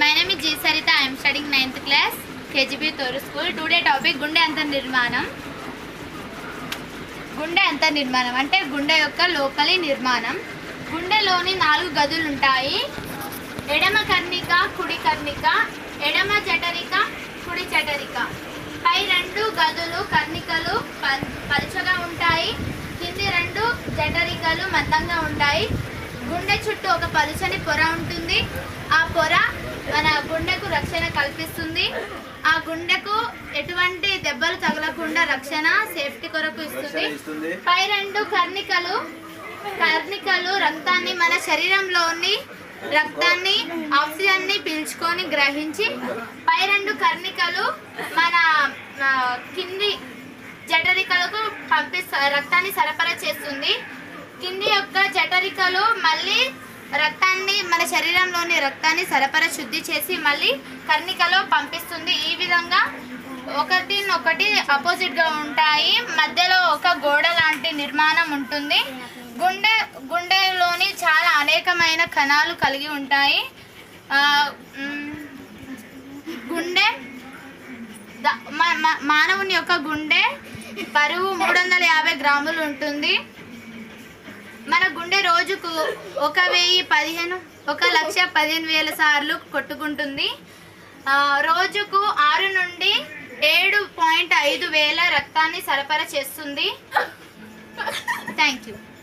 My name is G Sarita. I am studying 9th class, KGB Toru School. Today topic గుండె అంతర్ నిర్మాణం గుండె అంతర్ నిర్మాణం అంటే గుండె యొక్క లోపలి నిర్మాణం గుండెలోని నాలుగు గదులు ఉంటాయి ఎడమ కర్ణిక కుడి కర్ణిక ఎడమ జఠరిక కుడి జఠరిక పై రెండు గదులు కర్ణికలు పల్- పలుచగా ఉంటాయి కింది రెండు జఠరికలు మందంగా ఉంటాయి గుండె చుట్టూ ఒక పలుచని పొర ఉంటుంది ఆ పొర మన గుండెకు రక్షణ కల్పిస్తుంది ఆ గుండెకు ఎటువంటి దెబ్బలు తగలకుండా రక్షణ సేఫ్టీ కొరకు ఇస్తుంది ఇస్తుంది పై రెండు కర్ణికలు కర్ణికలు రక్తాన్ని మన శరీరంలోని రక్తాన్ని ఆక్సిజన్ ని పీల్చుకొని గ్రహించి పై రెండు కర్ణికలు మన ఆ, కింది జఠరికలకు పంపిస్త రక్తాన్ని సరఫరా చేస్తుంది కింది యొక్క జఠరికలు మళ్ళీ రక్తాన్ని మన శరీరంలోని రక్తాన్ని సరఫరా శుద్ధి చేసి మళ్ళీ కర్ణికలో పంపిస్తుంది ఈ విధంగా ఒకటి ఒకటి అపోజిట్ గా ఉంటాయి మధ్యలో ఒక గోడ లాంటి నిర్మాణం ఉంటుంది గుండె గుండెలోని చాలా అనేకమైన కణాలు కలిగి ఉంటాయి ఆ, మ్, గుండె ద- మ- మ- మానవుని యొక్క గుండె బరువు మూడు వందల యాభై గ్రాములు ఉంటుంది మన గుండె రోజుకు ఒక వెయ్యి పదిహేను ఒక లక్ష పదిహేను వేల సార్లు కొట్టుకుంటుంది ఆ, రోజుకు ఆరు నుండి ఏడు పాయింట్ ఐదు వేల రక్తాన్ని సరఫరా చేస్తుంది థ్యాంక్ యూ